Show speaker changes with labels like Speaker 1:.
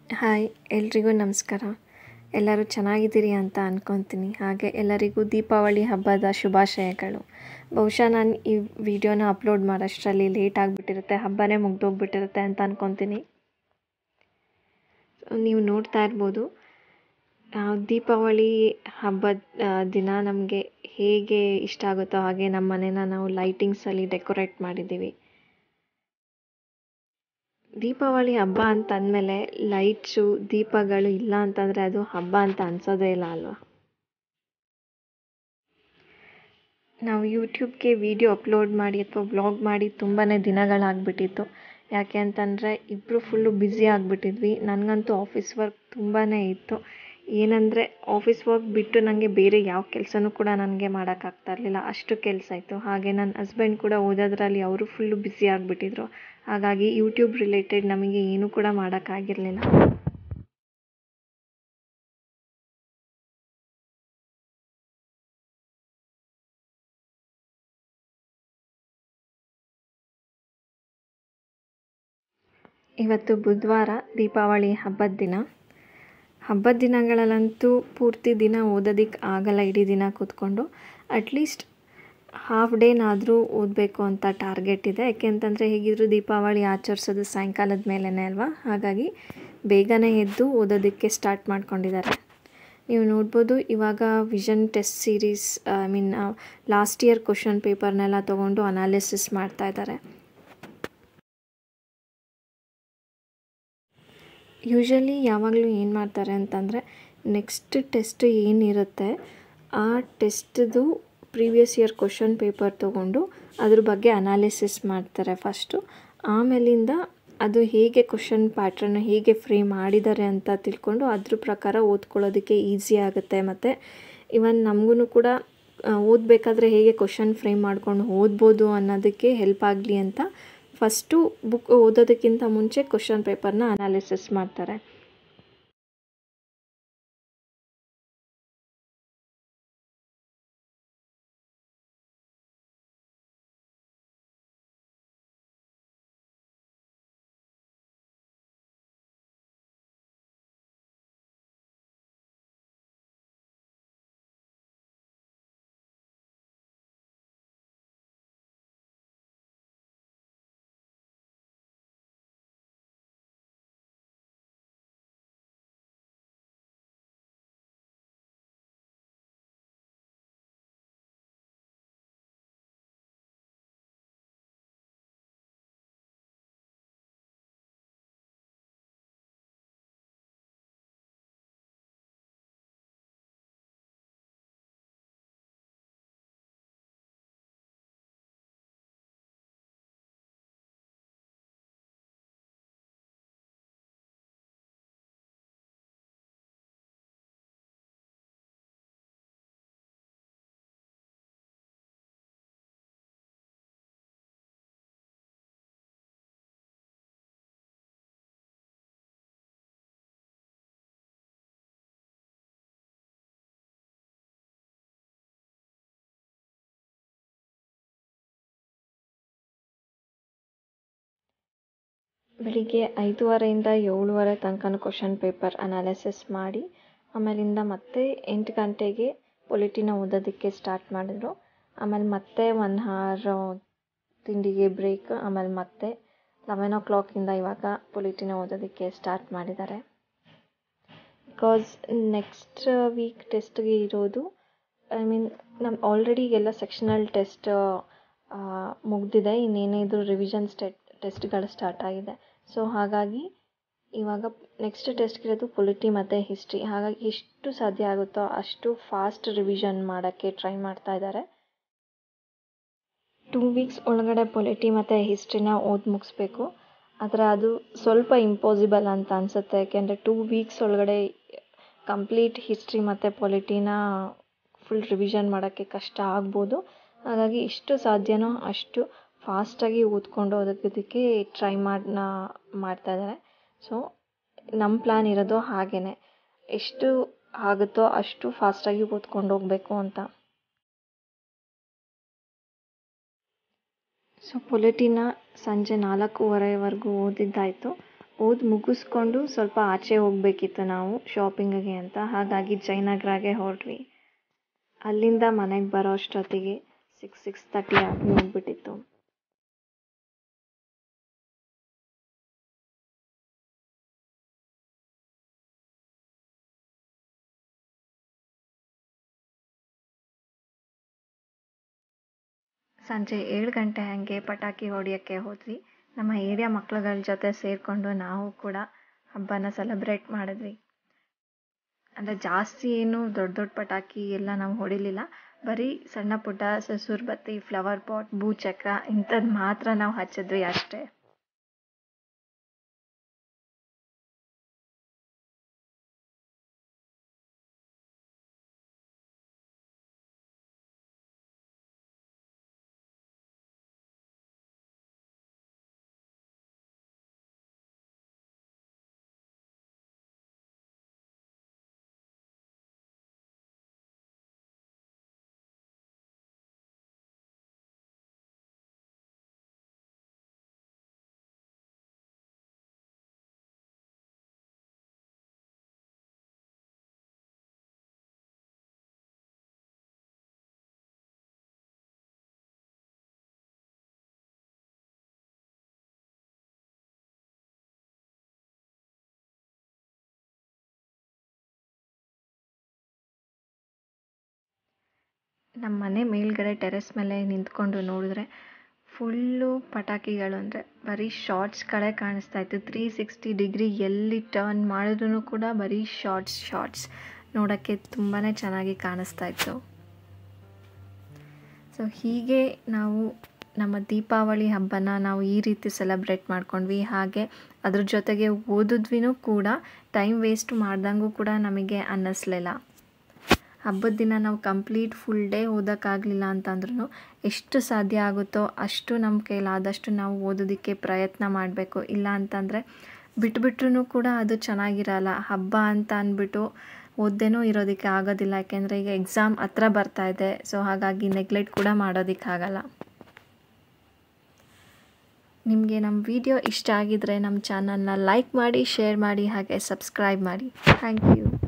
Speaker 1: hi ಎಲ್ರಿಗೂ ನಮಸ್ಕಾರ ಎಲ್ಲರೂ ಚೆನ್ನಾಗಿದ್ದೀರಿ ಅಂತ ಅಂದ್ಕೊತೀನಿ ಹಾಗೆ ಎಲ್ಲರಿಗೂ ದೀಪಾವಳಿ ಹಬ್ಬದ ಶುಭಾಶಯಗಳು ಬಹುಶಃ ನಾನು ಈ ವಿಡಿಯೋನ ಅಪ್ಲೋಡ್ ಮಾಡೋಷ್ಟರಲ್ಲಿ ಲೇಟ್ ಆಗಿಬಿಟ್ಟಿರುತ್ತೆ ಹಬ್ಬನೇ ಮುಗ್ದೋಗ್ಬಿಟ್ಟಿರುತ್ತೆ ಅಂತ ಅಂದ್ಕೊತೀನಿ ನೀವು ನೋಡ್ತಾ ಇರ್ಬೋದು ಆ, ದೀಪಾವಳಿ ಹಬ್ಬದ ಆ, ದಿನ ನಮಗೆ ಹೇಗೆ ಇಷ್ಟ ಆಗುತ್ತೋ ಹಾಗೆ ನಮ್ಮ ಮನೇನ ನಾವು ಲೈಟಿಂಗ್ಸಲ್ಲಿ ಡೆಕೋರೇಟ್ ಮಾಡಿದ್ದೀವಿ ದೀಪಾವಳಿ ಹಬ್ಬ ಅಂತ ಅಂದಮೇಲೆ ಲೈಟ್ಸು ದೀಪಗಳು ಇಲ್ಲ ಅಂತಂದರೆ ಅದು ಹಬ್ಬ ಅಂತ ಅನ್ಸೋದೇ ಇಲ್ಲ ಅಲ್ವಾ ನಾವು ಯೂಟ್ಯೂಬ್ಗೆ ವಿಡಿಯೋ ಅಪ್ಲೋಡ್ ಮಾಡಿ ಅಥವಾ ಬ್ಲಾಗ್ ಮಾಡಿ ತುಂಬಾ ದಿನಗಳಾಗ್ಬಿಟ್ಟಿತ್ತು ಯಾಕೆ ಅಂತಂದರೆ ಇಬ್ಬರು ಫುಲ್ಲು ಬ್ಯುಸಿ ಆಗಿಬಿಟ್ಟಿದ್ವಿ ನನಗಂತೂ ಆಫೀಸ್ ವರ್ಕ್ ತುಂಬಾ ಇತ್ತು ಏನಂದರೆ ಆಫೀಸ್ ವರ್ಕ್ ಬಿಟ್ಟು ನನಗೆ ಬೇರೆ ಯಾವ ಕೆಲಸನೂ ಕೂಡ ನನಗೆ ಮಾಡೋಕ್ಕಾಗ್ತಾ ಇರಲಿಲ್ಲ ಅಷ್ಟು ಕೆಲಸ ಇತ್ತು ಹಾಗೆ ನನ್ನ ಹಸ್ಬೆಂಡ್ ಕೂಡ ಓದೋದ್ರಲ್ಲಿ ಅವರು ಫುಲ್ಲು ಬ್ಯುಸಿ ಆಗಿಬಿಟ್ಟಿದ್ರು ಹಾಗಾಗಿ ಯೂಟ್ಯೂಬ್ ರಿಲೇಟೆಡ್ ನಮಗೆ ಏನೂ ಕೂಡ ಮಾಡೋಕ್ಕಾಗಿರಲಿಲ್ಲ ಇವತ್ತು ಬುಧವಾರ ದೀಪಾವಳಿ ಹಬ್ಬದ ದಿನ ಹಬ್ಬದ ದಿನಗಳಲ್ಲಂತೂ ಪೂರ್ತಿ ದಿನ ಓದೋದಕ್ಕೆ ಆಗಲ್ಲ ಇಡೀ ದಿನ ಕೂತ್ಕೊಂಡು ಅಟ್ಲೀಸ್ಟ್ ಹಾಫ್ ಡೇನಾದರೂ ಓದಬೇಕು ಅಂತ ಟಾರ್ಗೆಟ್ ಇದೆ ಯಾಕೆಂತಂದರೆ ಹೇಗಿದ್ರು ದೀಪಾವಳಿ ಆಚರಿಸೋದು ಸಾಯಂಕಾಲದ ಮೇಲೇ ಅಲ್ವಾ ಹಾಗಾಗಿ ಬೇಗನೆ ಎದ್ದು ಓದೋದಕ್ಕೆ ಸ್ಟಾರ್ಟ್ ಮಾಡ್ಕೊಂಡಿದ್ದಾರೆ ನೀವು ನೋಡ್ಬೋದು ಇವಾಗ vision test series I mean last year question ಪೇಪರ್ನೆಲ್ಲ ತೊಗೊಂಡು ಅನಾಲಿಸಿಸ್ ಮಾಡ್ತಾ ಇದ್ದಾರೆ ಯೂಶಲಿ ಯಾವಾಗಲೂ ಏನು ಮಾಡ್ತಾರೆ ಅಂತಂದರೆ ನೆಕ್ಸ್ಟ್ ಟೆಸ್ಟ್ ಏನಿರುತ್ತೆ ಆ ಟೆಸ್ಟ್ದು ಪ್ರೀವಿಯಸ್ ಇಯರ್ ಕ್ವಶನ್ ಪೇಪರ್ ತೊಗೊಂಡು ಅದ್ರ ಬಗ್ಗೆ ಅನಾಲಿಸಿಸ್ ಮಾಡ್ತಾರೆ ಫಸ್ಟು ಆಮೇಲಿಂದ ಅದು ಹೇಗೆ ಕ್ವಶನ್ ಪ್ಯಾಟ್ರನ್ ಹೇಗೆ ಫ್ರೇಮ್ ಮಾಡಿದ್ದಾರೆ ಅಂತ ತಿಳ್ಕೊಂಡು ಅದ್ರ ಪ್ರಕಾರ ಓದ್ಕೊಳ್ಳೋದಕ್ಕೆ ಈಸಿ ಆಗುತ್ತೆ ಮತ್ತು ಇವನ್ ನಮಗೂ ಕೂಡ ಓದಬೇಕಾದ್ರೆ ಹೇಗೆ ಕ್ವಶನ್ ಫ್ರೇಮ್ ಮಾಡ್ಕೊಂಡು ಓದ್ಬೋದು ಅನ್ನೋದಕ್ಕೆ ಹೆಲ್ಪ್ ಆಗಲಿ ಅಂತ ಫಸ್ಟು ಬುಕ್ ಓದೋದಕ್ಕಿಂತ ಮುಂಚೆ ಕ್ವಶನ್ ಪೇಪರ್ನ ಅನಾಲಿಸಿಸ್ ಮಾಡ್ತಾರೆ ಬೆಳಿಗ್ಗೆ ಐದೂವರೆಯಿಂದ ಏಳುವರೆ ತನಕ ಕ್ವಶನ್ ಪೇಪರ್ ಅನಾಲಿಸಿಸ್ ಮಾಡಿ ಆಮೇಲಿಂದ ಮತ್ತೆ ಎಂಟು ಗಂಟೆಗೆ ಪೊಲಿಟಿನ ಓದೋದಕ್ಕೆ ಸ್ಟಾರ್ಟ್ ಮಾಡಿದ್ರು ಆಮೇಲೆ ಮತ್ತೆ ಒನ್ ಹಾರ್ ತಿಂಡಿಗೆ ಬ್ರೇಕ್ ಆಮೇಲೆ ಮತ್ತೆ ಲೆವೆನ್ ಓ ಕ್ಲಾಕಿಂದ ಇವಾಗ ಪೊಲಿಟಿನ ಓದೋದಕ್ಕೆ ಸ್ಟಾರ್ಟ್ ಮಾಡಿದ್ದಾರೆ ಬಿಕಾಸ್ ನೆಕ್ಸ್ಟ್ ವೀಕ್ ಟೆಸ್ಟ್ಗೆ ಇರೋದು ಐ ಮೀನ್ ನಮ್ಮ ಆಲ್ರೆಡಿ ಎಲ್ಲ ಸೆಕ್ಷನಲ್ ಟೆಸ್ಟ್ ಮುಗ್ದಿದೆ ಇನ್ನೇನಿದ್ರು ರಿವಿಷನ್ ಸ್ಟೆಟ್ ಟೆಸ್ಟ್ಗಳು ಸ್ಟಾರ್ಟ್ ಆಗಿದೆ ಸೊ ಹಾಗಾಗಿ ಇವಾಗ ನೆಕ್ಸ್ಟ್ ಟೆಸ್ಟ್ಗಿರೋದು ಪೊಲಿಟಿ ಮತ್ತು ಹಿಸ್ಟ್ರಿ ಹಾಗಾಗಿ ಎಷ್ಟು ಸಾಧ್ಯ ಆಗುತ್ತೋ ಅಷ್ಟು ಫಾಸ್ಟ್ ರಿವಿಷನ್ ಮಾಡೋಕ್ಕೆ ಟ್ರೈ ಮಾಡ್ತಾ ಇದ್ದಾರೆ ಟೂ ವೀಕ್ಸ್ ಒಳಗಡೆ ಪೊಲಿಟಿ ಮತ್ತು ಹಿಸ್ಟ್ರಿನ ಓದಿ ಮುಗಿಸ್ಬೇಕು ಆದರೆ ಅದು ಸ್ವಲ್ಪ ಇಂಪಾಸಿಬಲ್ ಅಂತ ಅನಿಸುತ್ತೆ ಯಾಕೆಂದರೆ ಟೂ ವೀಕ್ಸ್ ಒಳಗಡೆ ಕಂಪ್ಲೀಟ್ ಹಿಸ್ಟ್ರಿ ಮತ್ತು ಪೊಲಿಟಿನ ಫುಲ್ ರಿವಿಷನ್ ಮಾಡೋಕ್ಕೆ ಕಷ್ಟ ಆಗ್ಬೋದು ಹಾಗಾಗಿ ಎಷ್ಟು ಸಾಧ್ಯನೋ ಅಷ್ಟು ಫಾಸ್ಟಾಗಿ ಓದ್ಕೊಂಡು ಓದೋದಕ್ಕೆ ಟ್ರೈ ಮಾಡಿ ಮಾಡ್ತಾ ಇದ್ದಾರೆ ಸೊ ನಮ್ಮ ಪ್ಲ್ಯಾನ್ ಇರೋದು ಹಾಗೇ ಎಷ್ಟು ಆಗುತ್ತೋ ಅಷ್ಟು ಫಾಸ್ಟಾಗಿ ಓದ್ಕೊಂಡು ಹೋಗಬೇಕು ಅಂತ ಸೊ ಪೊಲಿಟಿನ ಸಂಜೆ ನಾಲ್ಕೂವರೆವರೆಗೂ ಓದಿದ್ದಾಯಿತು ಓದಿ ಮುಗಿಸ್ಕೊಂಡು ಸ್ವಲ್ಪ ಆಚೆ ಹೋಗಬೇಕಿತ್ತು ನಾವು ಶಾಪಿಂಗಿಗೆ ಅಂತ ಹಾಗಾಗಿ ಜಯನಗರಾಗೆ ಹೊರಟ್ವಿ ಅಲ್ಲಿಂದ ಮನೆಗೆ ಬರೋ ಅಷ್ಟೊತ್ತಿಗೆ ಸಿಕ್ಸ್ ಸಿಕ್ಸ್ ತರ್ಟಿ ಆಗಿ ಹೋಗ್ಬಿಟ್ಟಿತ್ತು ಸಂಜೆ ಏಳು ಗಂಟೆ ಹಾಗೆ ಪಟಾಕಿ ಹೊಡಿಯೋಕ್ಕೆ ಹೋದ್ವಿ ನಮ್ಮ ಏರಿಯಾ ಮಕ್ಳುಗಳ ಜೊತೆ ಸೇರಿಕೊಂಡು ನಾವು ಕೂಡ ಹಬ್ಬನ ಸೆಲೆಬ್ರೇಟ್ ಮಾಡಿದ್ವಿ ಅಂದರೆ ಜಾಸ್ತಿ ಏನು ದೊಡ್ಡ ದೊಡ್ಡ ಪಟಾಕಿ ಎಲ್ಲ ನಾವು ಹೊಡಿಲಿಲ್ಲ ಬರೀ ಸಣ್ಣ ಪುಟ್ಟ ಸಸುರ್ ಬತ್ತಿ ಫ್ಲವರ್ ಪಾಟ್ ಭೂಚಕ್ರ ಇಂಥದ್ದು ಮಾತ್ರ ನಾವು ಹಚ್ಚಿದ್ವಿ ಅಷ್ಟೇ ನಮ್ಮ ಮನೆ ಮೇಲ್ಗಡೆ ಟೆರೆಸ್ ಮೇಲೆ ನಿಂತ್ಕೊಂಡು ನೋಡಿದ್ರೆ ಫುಲ್ಲು ಪಟಾಕಿಗಳು ಅಂದರೆ ಬರೀ ಶಾರ್ಟ್ಸ್ಗಳೇ ಕಾಣಿಸ್ತಾ ಇತ್ತು ತ್ರೀ ಸಿಕ್ಸ್ಟಿ ಡಿಗ್ರಿ ಎಲ್ಲಿ ಟರ್ನ್ ಮಾಡಿದ್ರೂ ಕೂಡ ಬರೀ ಶಾರ್ಟ್ಸ್ ಶಾರ್ಟ್ಸ್ ನೋಡೋಕ್ಕೆ ತುಂಬಾ ಚೆನ್ನಾಗಿ ಕಾಣಿಸ್ತಾ ಇತ್ತು ಸೊ ಹೀಗೆ ನಾವು ನಮ್ಮ ದೀಪಾವಳಿ ಹಬ್ಬನ ನಾವು ಈ ರೀತಿ ಸೆಲೆಬ್ರೇಟ್ ಮಾಡ್ಕೊಂಡ್ವಿ ಹಾಗೆ ಅದ್ರ ಜೊತೆಗೆ ಓದಿದ್ವಿನೂ ಕೂಡ ಟೈಮ್ ವೇಸ್ಟ್ ಮಾಡ್ದಂಗೂ ಕೂಡ ನಮಗೆ ಅನ್ನಿಸ್ಲಿಲ್ಲ ಹಬ್ಬದ ದಿನ ನಾವು ಕಂಪ್ಲೀಟ್ ಫುಲ್ ಡೇ ಓದೋಕ್ಕಾಗಲಿಲ್ಲ ಅಂತಂದ್ರೂ ಎಷ್ಟು ಸಾಧ್ಯ ಆಗುತ್ತೋ ಅಷ್ಟು ನಮ್ಮ ಕೈಲಾದಷ್ಟು ನಾವು ಓದೋದಕ್ಕೆ ಪ್ರಯತ್ನ ಮಾಡಬೇಕು ಇಲ್ಲ ಅಂತಂದರೆ ಬಿಟ್ಬಿಟ್ರೂ ಕೂಡ ಅದು ಚೆನ್ನಾಗಿರಲ್ಲ ಹಬ್ಬ ಅಂತ ಅಂದ್ಬಿಟ್ಟು ಓದ್ದೇನೂ ಇರೋದಕ್ಕೆ ಆಗೋದಿಲ್ಲ ಯಾಕೆಂದರೆ ಈಗ ಎಕ್ಸಾಮ್ ಹತ್ರ ಬರ್ತಾ ಇದೆ ಸೊ ಹಾಗಾಗಿ ನೆಗ್ಲೆಕ್ಟ್ ಕೂಡ ಮಾಡೋದಕ್ಕಾಗಲ್ಲ ನಿಮಗೆ ನಮ್ಮ ವಿಡಿಯೋ ಇಷ್ಟ ಆಗಿದರೆ ನಮ್ಮ ಚಾನಲ್ನ ಲೈಕ್ ಮಾಡಿ ಶೇರ್ ಮಾಡಿ ಹಾಗೆ ಸಬ್ಸ್ಕ್ರೈಬ್ ಮಾಡಿ ಥ್ಯಾಂಕ್ ಯು